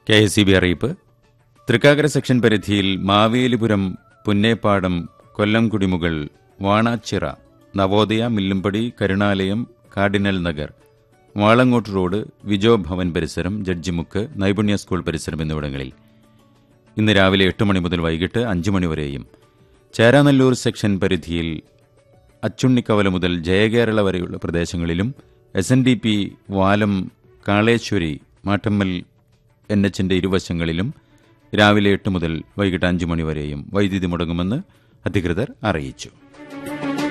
K S C B അറിയിപ്പ് Thrikkakara section പരിധിയിൽ Mavelipuram Punnepadam Kollam Kudimukal Vanachira Navodaya Millumpadi Karunalayam cardinal Nagar Valangottu road Vijo Bhavan പരിസരം ജഡ്ജിമുക്ക് നൈപുണ്യ സ്കൂൾ പരിസരം എന്നിവിടങ്ങളിൽ ഇന്ന് രാവിലെ എട്ട് മണി മുതൽ വൈകിട്ട് അഞ്ച് മണി വരെയും ചേരാനല്ലൂർ സെക്ഷൻ പരിധിയിൽ അച്ചുണ്ണിക്കവല മുതൽ ജയകേരള വരെയുള്ള പ്രദേശങ്ങളിലും S N D P Valam Kaleswari Mattammal N എച്ചിന്റെ ഇരുവശങ്ങളിലും രാവിലെ എട്ട് മുതൽ വൈകിട്ട് അഞ്ച് മണി വരെയും വൈദ്യുതി മുടങ്ങുമെന്ന് അധികൃതർ അറിയിച്ചു